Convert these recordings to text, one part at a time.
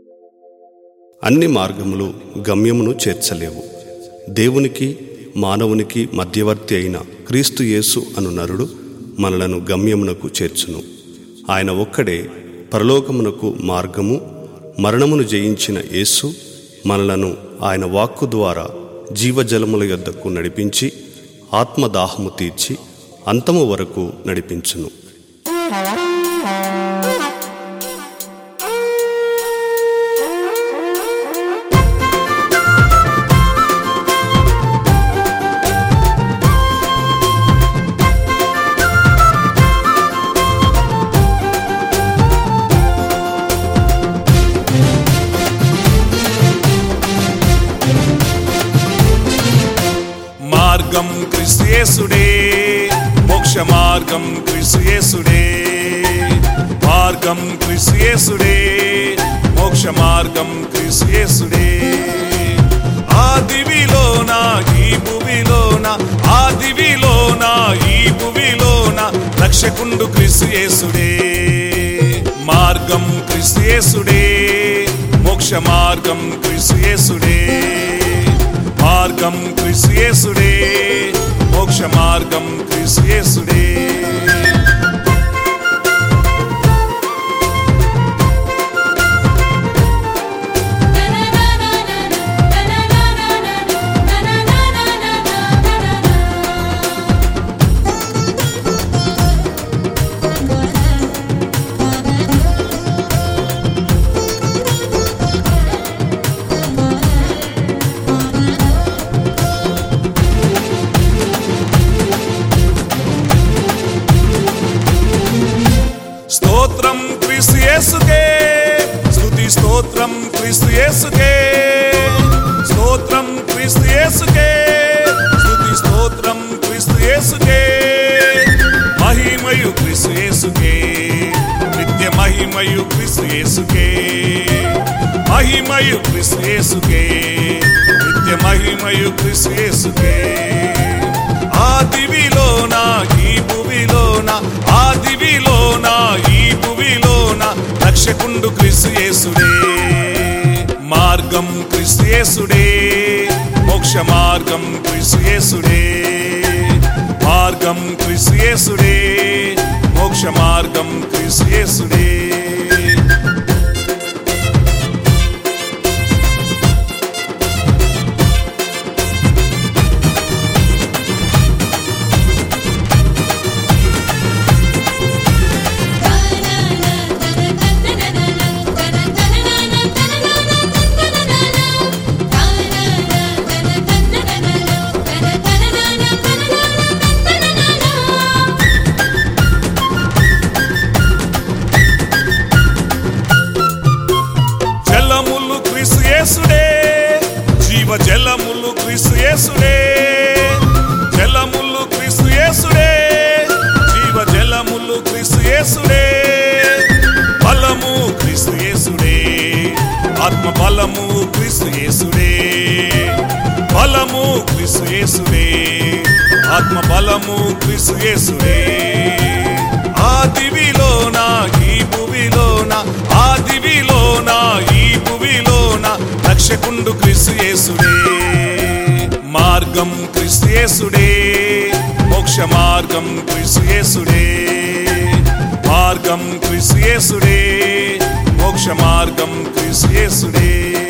అన్ని మార్గములు గమ్యమును చేర్చలేవు దేవునికి మానవునికి మధ్యవర్తి అయిన క్రీస్తు యేసు అను నరుడు మనలను గమ్యమునకు చేర్చును ఆయన ఒక్కడే పరలోకమునకు మార్గము మరణమును జయించిన యేసు మనలను ఆయన వాక్కు ద్వారా జీవజలముల యొద్దకు నడిపించి ఆత్మదాహము తీర్చి అంతము వరకు నడిపించును మార్గం క్రిస్తుయేసుడే మోక్ష మార్గం క్రిస్తుయేసుడే మార్గం క్రిస్తుయేసుడే మోక్ష మార్గం క్రిస్తుయేసుడే ఆ దివిలోన ఈ భువిలోన ఆ దివిలోన ఈ భువిలోన రక్షకుండు క్రిస్తుయేసుడే మార్గం క్రిస్తుయేసుడే మోక్ష మార్గం క్రిస్తుయేసుడే మార్గం క్రిస్తుయేసుడే మోక్ష మార్గం క్రిస్తుయేసుడే స్తోత్రం క్రీస్తు యేసుకే స్తుతి స్తోత్రం క్రీస్తు యేసుకే స్తోత్రం క్రీస్తు యేసుకే స్తుతి స్తోత్రం క్రీస్తు యేసుకే మహిమయు క్రీస్తు యేసుకే నిత్య మహిమయు క్రీస్తు యేసుకే మహిమయు క్రీస్తు యేసుకే నిత్య మహిమయు క్రీస్తు యేసుకే ఆ దివిలోన ఈ భువిలోన ఆ దివిలోన ఈ భువిలోన రక్షకుండు క్రీస్తు యేసుడే మార్గం క్రీస్తు యేసుడే మోక్ష మార్గం క్రీస్తు యేసుడే మార్గం క్రీస్తు యేసుడే మోక్ష మార్గం క్రీస్తు యేసుడే జలములు క్రీస్తు యేసుడే జీవ జలములు క్రీస్తు యేసుడే జలములు క్రీస్తు యేసుడే జీవ జలములు క్రీస్తు యేసుడే బలము క్రీస్తు యేసుడే ఆత్మ బలము క్రీస్తు యేసుడే బలము క్రీస్తు యేసుడే ఆత్మ బలము క్రీస్తు యేసుడే ఆ దివిలోన ఈ భువిలోన ఆ దివిలోన ఈ భువిలోన రక్షకుండు క్రీస్తు యేసుడే మార్గం క్రీస్తు యేసుడే మోక్ష మార్గం క్రీస్తు యేసుడే మార్గం క్రీస్తు యేసుడే మోక్ష మార్గం క్రీస్తు యేసుడే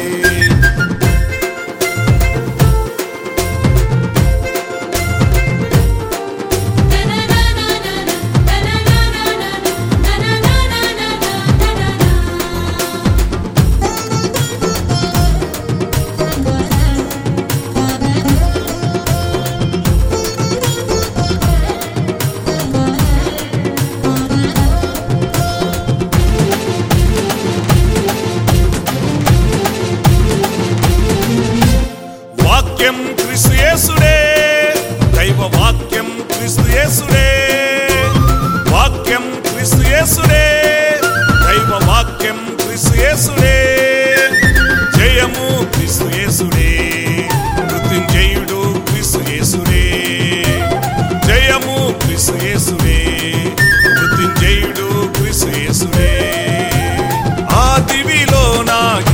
వాక్యం క్రీస్తు యేసుడే దైవ వాక్యం క్రీస్తు యేసుడే వాక్యం క్రీస్తు యేసుడే దైవ వాక్యం క్రీస్తు యేసుడే జయము క్రీస్తు యేసుడే మృత్యుంజయుడు క్రీస్తు యేసుడే జయము క్రీస్తు యేసుడే మృత్యుంజయుడు క్రీస్తు యేసుడే ఆ దివిలోన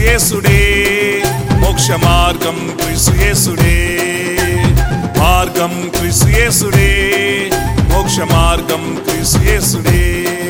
క్రిస్తుయేసుడే మోక్ష మార్గం క్రిస్తుయేసుడే మార్గం క్రిస్తుయేసుడే మోక్ష మార్గం క్రిస్తుయేసుడే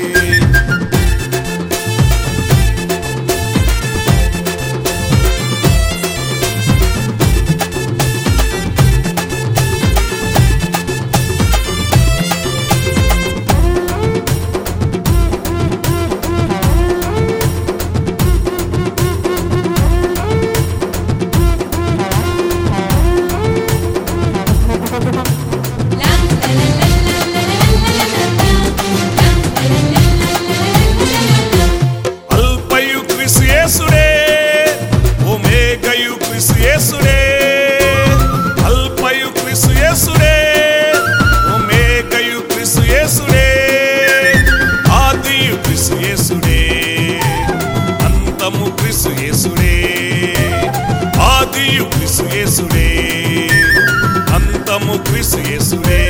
అల్పయు క్రిస్తుయేసుడే ఒమేగయు క్రిస్తుయేసుడే అల్పయు క్రిస్తుయేసుడే ఒమేగయు క్రిస్తుయేసుడే ఆదియు క్రిస్తుయేసుడే అంతము క్రిస్తుయేసుడే ఆదియు క్రిస్తుయేసుడే అంతము క్రిస్తుయేసుడే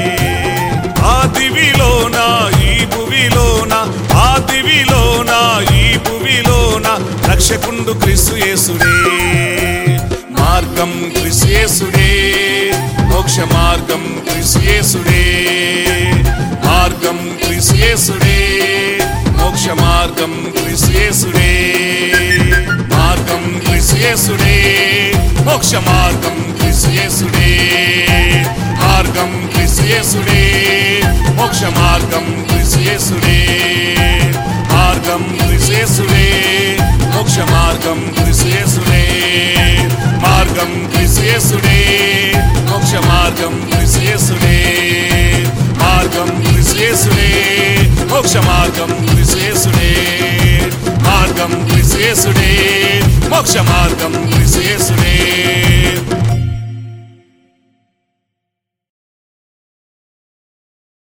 ఆదివిలోన ఈ భువిలోన ఆదివిలోన ఈ భువిలోన రక్షకుండు క్రీస్తు యేసుడే మార్గం క్రీస్తు యేసుడే మోక్ష మార్గం క్రీస్తు యేసుడే మార్గం క్రీస్తు యేసుడే మోక్ష మార్గం క్రీస్తు యేసుడే మార్గం క్రీస్తు యేసుడే మోక్ష మార్గం క్రీస్తు యేసుడే మార్గం క్రీస్తు యేసుడే మోక్ష మార్గం క్రీస్తు యేసుడే మార్గం క్రీస్తు యేసుడే మోక్ష మార్గం క్రీస్తు యేసుడే మార్గం క్రీస్తు యేసుడే మోక్ష మార్గం క్రీస్తు యేసుడే మార్గం క్రీస్తు యేసుడే మోక్ష మార్గం క్రీస్తు యేసుడే మార్గం క్రీస్తు యేసుడే మోక్ష మార్గం క్రీస్తు యేసుడే